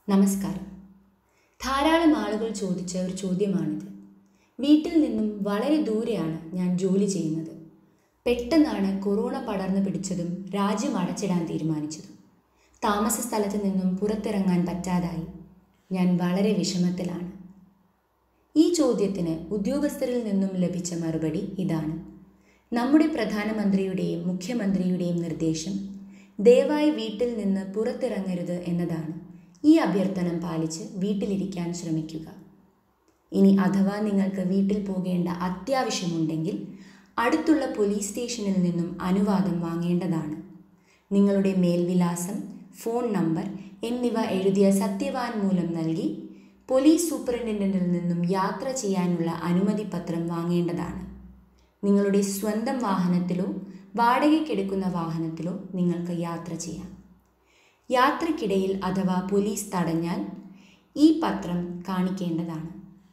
നമസ്കാരം ധാരാളം ആളുകൾ ചോദിച്ച ഒരു ചോദ്യമാണിത് വീട്ടിൽ നിന്നും വളരെ ദൂരെയാണ് ഞാൻ ജോലി ചെയ്യുന്നത് പെട്ടെന്നാണ് കൊറോണ പടർന്നു പിടിച്ചതും രാജ്യം അടച്ചിടാൻ തീരുമാനിച്ചതും താമസ സ്ഥലത്ത് നിന്നും പുറത്തിറങ്ങാൻ പറ്റാതായി ഞാൻ വളരെ വിഷമത്തിലാണ് ഈ ചോദ്യത്തിന് ഉദ്യോഗസ്ഥരിൽ നിന്നും ലഭിച്ച മറുപടി ഇതാണ് നമ്മുടെ പ്രധാനമന്ത്രിയുടെയും മുഖ്യമന്ത്രിയുടെയും നിർദ്ദേശം ദയവായി വീട്ടിൽ നിന്ന് പുറത്തിറങ്ങരുത് എന്നതാണ് ഈ അഭ്യർത്ഥന പാലിച്ച് വീട്ടിലിരിക്കാൻ ശ്രമിക്കുക ഇനി അഥവാ നിങ്ങൾക്ക് വീട്ടിൽ പോകേണ്ട അത്യാവശ്യമുണ്ടെങ്കിൽ അടുത്തുള്ള പോലീസ് സ്റ്റേഷനിൽ നിന്നും അനുവാദം വാങ്ങേണ്ടതാണ് നിങ്ങളുടെ മേൽവിലാസം ഫോൺ നമ്പർ എന്നിവ എഴുതിയ സത്യവാങ്മൂലം നൽകി പോലീസ് സൂപ്രണ്ടൻറ്റിൽ നിന്നും യാത്ര ചെയ്യാനുള്ള അനുമതി പത്രം വാങ്ങേണ്ടതാണ് നിങ്ങളുടെ സ്വന്തം വാഹനത്തിലോ വാടകയ്ക്കെടുക്കുന്ന വാഹനത്തിലോ നിങ്ങൾക്ക് യാത്ര ചെയ്യാം യാത്രക്കിടയിൽ അഥവാ പോലീസ് തടഞ്ഞാൽ ഈ പത്രം കാണിക്കേണ്ടതാണ്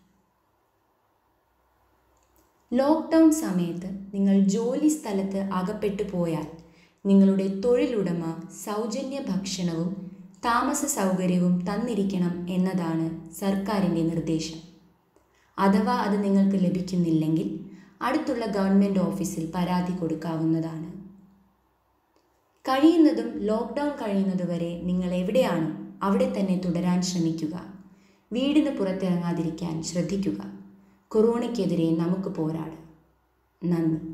ലോക്ക്ഡൗൺ സമയത്ത് നിങ്ങൾ ജോലി സ്ഥലത്ത് അകപ്പെട്ടു പോയാൽ നിങ്ങളുടെ തൊഴിലുടമ സൗജന്യ ഭക്ഷണവും താമസ സൗകര്യവും തന്നിരിക്കണം എന്നതാണ് സർക്കാരിൻ്റെ നിർദ്ദേശം അഥവാ അത് നിങ്ങൾക്ക് ലഭിക്കുന്നില്ലെങ്കിൽ അടുത്തുള്ള ഗവൺമെൻറ് ഓഫീസിൽ പരാതി കൊടുക്കാവുന്നതാണ് കഴിയുന്നതും ലോക്ക്ഡൗൺ കഴിയുന്നതുവരെ നിങ്ങൾ എവിടെയാണോ അവിടെ തന്നെ തുടരാൻ ശ്രമിക്കുക വീടിന് പുറത്തിറങ്ങാതിരിക്കാൻ ശ്രദ്ധിക്കുക കൊറോണയ്ക്കെതിരെ നമുക്ക് പോരാടാം നന്ദി